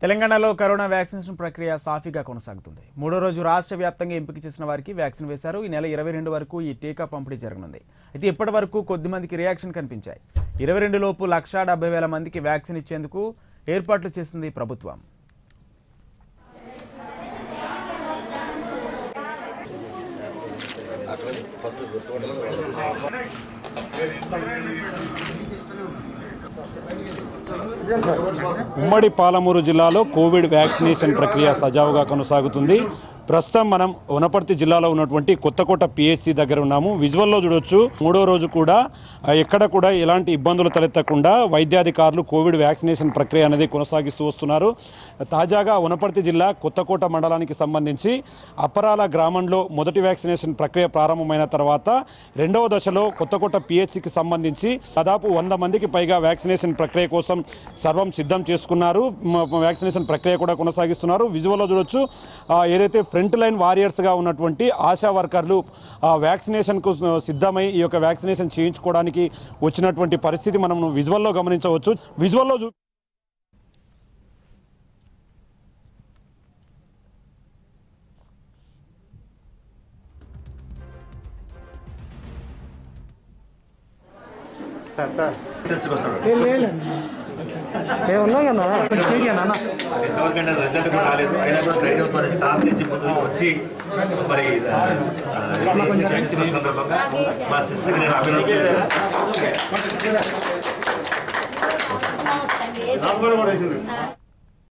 తెలంగాణలో corona vaccination ప్రక్రియ సాఫీగా కొనసాగుతుంది మూడో రోజు రాష్ట్ర వ్యాప్తంగా ఎంపిక చేసిన వారికి వ్యాక్సిన్ వేశారు ఈ నెల ఇరవై రెండు వరకు ఈ టీకా పంపిణీ జరగనుంది అయితే ఇప్పటి వరకు కొద్ది మందికి రియాక్షన్ కనిపించాయి ఇరవై రెండు లోపు లక్షా డెబ్బై వేల మందికి వ్యాక్సిన్ ఇచ్చేందుకు ఏర్పాట్లు చేసింది ప్రభుత్వం ఉమ్మడి పాలమూరు జిల్లాలో కోవిడ్ వ్యాక్సినేషన్ ప్రక్రియ సజావుగా కొనసాగుతుంది ప్రస్తుతం మనం వనపర్తి జిల్లాలో ఉన్నటువంటి కొత్తకోట పిఎస్సి దగ్గర ఉన్నాము విజువల్లో చూడొచ్చు మూడో రోజు కూడా ఆ, ఎక్కడ కూడా ఎలాంటి ఇబ్బందులు తలెత్తకుండా వైద్యాధికారులు కోవిడ్ వ్యాక్సినేషన్ ప్రక్రియ అనేది కొనసాగిస్తూ వస్తున్నారు తాజాగా వనపర్తి జిల్లా కొత్తకోట మండలానికి సంబంధించి అప్పరాల గ్రామంలో మొదటి వ్యాక్సినేషన్ ప్రక్రియ ప్రారంభమైన తర్వాత రెండవ దశలో కొత్తకోట పిహెచ్సికి సంబంధించి దాదాపు వంద మందికి పైగా వ్యాక్సినేషన్ ప్రక్రియ కోసం సర్వం సిద్ధం చేసుకున్నారు మ- మ- వ్యాక్సినేషన్ ప్రక్రియ కూడా కొనసాగిస్తున్నారు విజువల్లో చూడొచ్చు ఆ, ఏదైతే ఫ్రంట్ లైన్ వారియర్స్గా ఉన్నటువంటి ఆశా వర్కర్లు ఆ, వ్యాక్సినేషన్కు సిద్ధమై ఈ యొక్క వ్యాక్సినేషన్ చేయించుకోవడానికి వచ్చినటువంటి పరిస్థితి మనం విజువల్లో గమనించవచ్చు విజువల్లో చూ అది ఎంతవరకైనా రిజల్ట్ కూడా రాలేదు అయినా కూడా ధైర్యంతో సాహసించి ముందుకు వచ్చి మరి ఆ, ఆ, ఇంజెక్షన్ తీసుకున్న సందర్భంగా మా సిస్టర్కి నేను అభినందన